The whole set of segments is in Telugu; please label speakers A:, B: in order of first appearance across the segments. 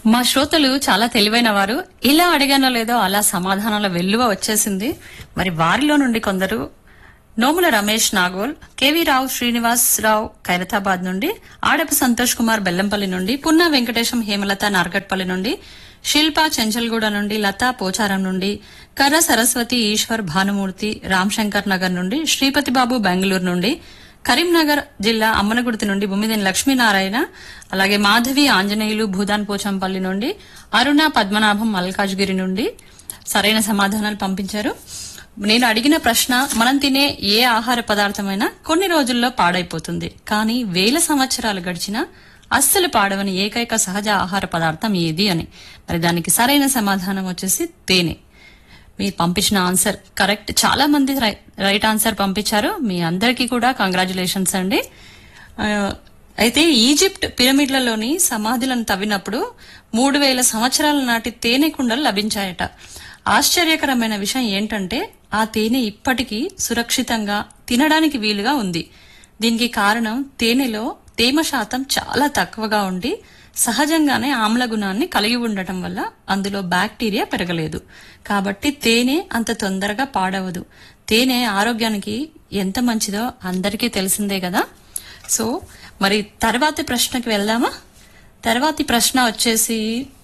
A: మా శ్రోతలు చాలా తెలివైన వారు ఇలా అడిగానో లేదో అలా సమాధానాల వెల్లువ వచ్చేసింది మరి వారిలో నుండి కొందరు నోముల రమేష్ నాగోల్ కేవీ రావు శ్రీనివాస్ రావు ఖైరతాబాద్ నుండి ఆడపు సంతోష్ కుమార్ బెల్లంపల్లి నుండి పున్నా వెంకటేశం హేమలత నార్గట్పల్లి నుండి శిల్ప చెంచల్గూడ నుండి లతా పోచారం నుండి కర్ర సరస్వతి ఈశ్వర్ భానుమూర్తి రామ్శంకర్ నగర్ నుండి శ్రీపతి బాబు బెంగళూరు నుండి కరీంనగర్ జిల్లా అమ్మనగుర్తి నుండి బొమ్మిదేని లక్ష్మీనారాయణ అలాగే మాధవి ఆంజనేయులు భూదాన్ పోచంపల్లి నుండి అరుణ పద్మనాభం మల్కాజ్గిరి నుండి సరైన సమాధానాలు పంపించారు నేను అడిగిన ప్రశ్న మనం తినే ఏ ఆహార పదార్థమైనా కొన్ని రోజుల్లో పాడైపోతుంది కానీ వేల సంవత్సరాలు గడిచినా అస్సలు పాడవని ఏకైక సహజ ఆహార పదార్థం ఏది అని మరి దానికి సరైన సమాధానం వచ్చేసి తేనె మీరు పంపించిన ఆన్సర్ కరెక్ట్ చాలా మంది రై- రైట్ ఆన్సర్ పంపించారు మీ అందరికీ కూడా కంగ్రాచులేషన్స్ అండి ఆ, అయితే ఈజిప్ట్ పిరమిడ్లలోని సమాధులను తవ్వినప్పుడు మూడు వేల సంవత్సరాల నాటి తేనె కుండలు లభించాయట ఆశ్చర్యకరమైన విషయం ఏంటంటే ఆ తేనె ఇప్పటికీ సురక్షితంగా తినడానికి వీలుగా ఉంది దీనికి కారణం తేనెలో తేమ శాతం చాలా తక్కువగా ఉండి సహజంగానే ఆమ్ల గుణాన్ని కలిగి ఉండటం వల్ల అందులో బ్యాక్టీరియా పెరగలేదు కాబట్టి తేనె అంత తొందరగా పాడవదు తేనె ఆరోగ్యానికి ఎంత మంచిదో అందరికీ తెలిసిందే కదా సో మరి తర్వాతి ప్రశ్నకి వెళ్దామా తర్వాతి ప్రశ్న వచ్చేసి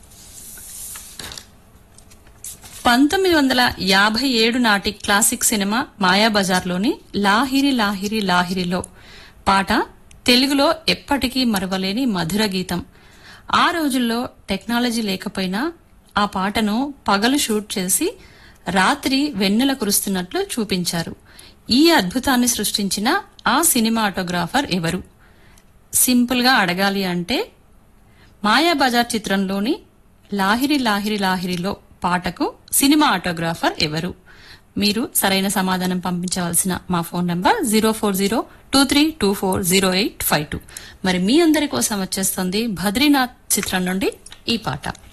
A: పంతొమ్మిది వందల యాభై ఏడు నాటి క్లాసిక్ సినిమా మాయాబజార్లోని లాహిరి లాహిరి లాహిరిలో పాట తెలుగులో ఎప్పటికీ మరవలేని మధుర గీతం ఆ రోజుల్లో టెక్నాలజీ లేకపోయినా ఆ పాటను పగలు షూట్ చేసి రాత్రి వెన్నెల కురుస్తున్నట్లు చూపించారు ఈ అద్భుతాన్ని సృష్టించిన ఆ సినిమాటోగ్రాఫర్ ఎవరు సింపుల్ గా అడగాలి అంటే మాయాబజార్ చిత్రంలోని లాహిరి లాహిరి లాహిరిలో పాటకు సినిమా ఆటోగ్రాఫర్ ఎవరు మీరు సరైన సమాధానం పంపించవలసిన మా phone number zero four zero two three two four zero eight five two మరి మీ అందరి కోసం వచ్చేస్తుంది బద్రీనాథ్ చిత్రం నుండి ఈ పాట